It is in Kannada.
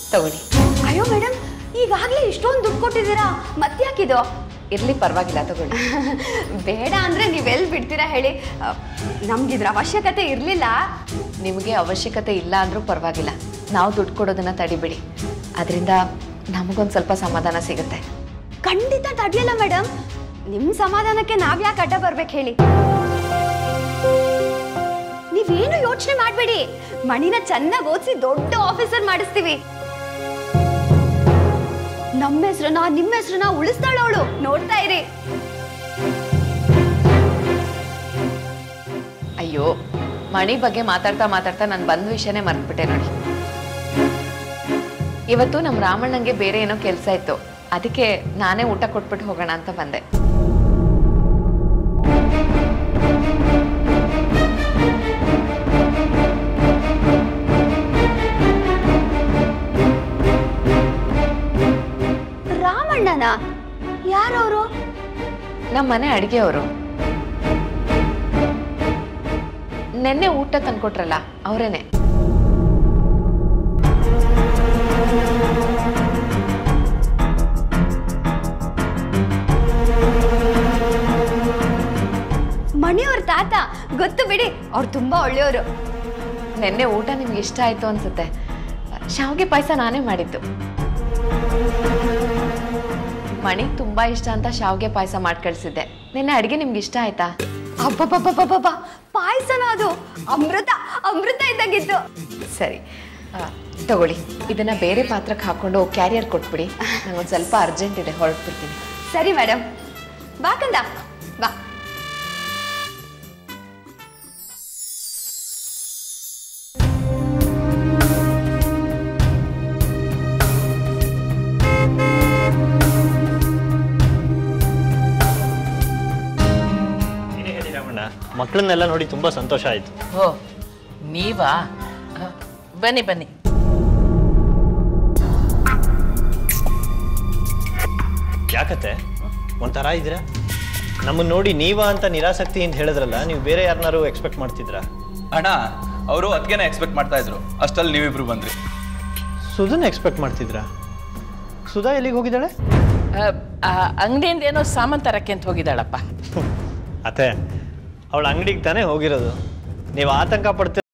ತಗೊಳ್ಳಿ ಅಯ್ಯೋ ಮೇಡಮ್ ಈಗಾಗಲೇ ಇಷ್ಟೊಂದು ದುಡ್ಡು ಕೊಟ್ಟಿದ್ದೀರಾ ಮತ್ತ್ಯಾಕಿದು ಇರ್ಲಿ ಪರವಾಗಿಲ್ಲ ತಗೊಳ್ಳಿ ಬೇಡ ಅಂದ್ರೆ ನೀವೆಲ್ಲಿ ಬಿಡ್ತೀರಾ ಹೇಳಿ ಅ, ನಮ್ಗಿದ್ರ ಅವಶ್ಯಕತೆ ಇರಲಿಲ್ಲ ನಿಮಗೆ ಅವಶ್ಯಕತೆ ಇಲ್ಲ ಅಂದ್ರೂ ಪರವಾಗಿಲ್ಲ ನಾವು ದುಡ್ಡು ಕೊಡೋದನ್ನ ತಡಿಬಿಡಿ ಅದರಿಂದ ನಮಗೊಂದು ಸ್ವಲ್ಪ ಸಮಾಧಾನ ಸಿಗುತ್ತೆ ಖಂಡಿತ ತಡೆಯಲ್ಲ ಮೇಡಮ್ ನಿಮ್ಮ ಸಮಾಧಾನಕ್ಕೆ ನಾವ್ಯಾಕೆ ಅಡ್ಡ ಬರ್ಬೇಕು ಹೇಳಿ ನೀವೇನು ಯೋಚನೆ ಮಾಡಬೇಡಿ ಮಣಿನ ಚೆನ್ನಾಗಿ ಓದಿಸಿ ದೊಡ್ಡ ಆಫೀಸರ್ ಮಾಡಿಸ್ತೀವಿ ನಮ್ಮ ಹೆಸ್ರನ್ನ ನಿಮ್ಮ ಹೆಸ್ರನ್ನ ಉಳಿಸ್ತಾಳ ಅವಳು ನೋಡ್ತಾ ಇರಿ ಅಯ್ಯೋ ಮಣಿ ಬಗ್ಗೆ ಮಾತಾಡ್ತಾ ಮಾತಾಡ್ತಾ ನಾನು ಬಂದ ವಿಷಯನೇ ಮರ್ತ್ಬಿಟ್ಟೆ ನೋಡಿ ಇವತ್ತು ನಮ್ಮ ರಾಮಣ್ಣಂಗೆ ಬೇರೆ ಏನೋ ಕೆಲಸ ಇತ್ತು ಅದಕ್ಕೆ ನಾನೇ ಊಟ ಕೊಟ್ಬಿಟ್ಟು ಹೋಗೋಣ ಅಂತ ಬಂದೆ ರಾಮಣ್ಣನ ಯಾರವರು ನಮ್ಮ ಮನೆ ಅಡಿಗೆಯವರು ನೆನ್ನೆ ಊಟ ತಂದ್ಕೊಟ್ರಲ್ಲ ಅವರೇನೆ ಮಣಿಯವ್ರ ತಾತ ಗೊತ್ತು ಬಿಡಿ ಅವ್ರು ತುಂಬಾ ಒಳ್ಳೆಯವರು ನೆನ್ನೆ ಊಟ ನಿಮ್ಗೆ ಇಷ್ಟ ಆಯ್ತು ಅನ್ಸುತ್ತೆ ಶಾವಿಗೆ ಪಾಯಸ ನಾನೇ ಮಾಡಿದ್ದು ಮಣಿಗೆ ತುಂಬಾ ಇಷ್ಟ ಅಂತ ಶಾವಿಗೆ ಪಾಯಸ ಮಾಡಿ ಕಳ್ಸಿದ್ದೆ ನಿನ್ನೆ ಅಡಿಗೆ ನಿಮ್ಗೆ ಇಷ್ಟ ಆಯ್ತಾ ಅಬ್ಬಬ್ಬಬ್ಬಬ್ಬಬ್ಬ ಪಾಯಸನ ಅದು ಅಮೃತ ಅಮೃತ ಇದ್ದಾಗಿತ್ತು ಸರಿ ಆ, ತಗೊಳ್ಳಿ ಇದನ್ನ ಬೇರೆ ಪಾತ್ರಕ್ಕೆ ಹಾಕೊಂಡು ಕ್ಯಾರಿಯರ್ ಕೊಟ್ಬಿಡಿ ನಂಗೊಂದು ಸ್ವಲ್ಪ ಅರ್ಜೆಂಟ್ ಇದೆ ಹೊರಟ್ಬಿಡ್ತೀನಿ ಸರಿ ಮೇಡಮ್ ಬಾ ಕಂದ ಬಾ ಏನೇ ಹೇಳಿ ರಾಮಣ್ಣ ಮಕ್ಕಳನ್ನೆಲ್ಲ ನೋಡಿ ತುಂಬಾ ಸಂತೋಷ ಆಯ್ತು ಓ ನೀವಾ ಆ, ಬನ್ನಿ ಬನ್ನಿ ಯಾಕತ್ತೆ ಒಂಥರ ಇದ್ದೀರಾ ನಮ್ಮನ್ನ ನೋಡಿ ನೀವಾ ಅಂತ ನಿರಾಸಕ್ತಿಯಿಂದ ಹೇಳಿದ್ರಲ್ಲ ನೀವು ಬೇರೆ ಯಾರನ್ನಾರು ಎಕ್ಸ್ಪೆಕ್ಟ್ ಮಾಡ್ತಿದ್ರಾ ಅಣ್ಣ ಅವರು ಅದಕ್ಕೇನೆ ಎಕ್ಸ್ಪೆಕ್ಟ್ ಮಾಡ್ತಾ ಇದ್ರು ಅಷ್ಟಲ್ಲಿ ನೀವಿಬ್ರು ಬಂದ್ರಿ ಸುಧನ್ ಎಕ್ಸ್ಪೆಕ್ಟ್ ಮಾಡ್ತಿದ್ರಾ ಸುಧಾ ಎಲ್ಲಿಗೆ ಹೋಗಿದ್ದಾಳೆ ಅಂಗಡಿಯಿಂದ ಏನೋ ಸಾಮಾನು ತರಕ್ಕೆ ಅಂತ ಹೋಗಿದ್ದಾಳಪ್ಪ ಅತ್ತೆ ಅವಳ ಅಂಗಡಿಗೆ ತಾನೇ ಹೋಗಿರೋದು ನೀವು ಆತಂಕ ಪಡ್ತೀರ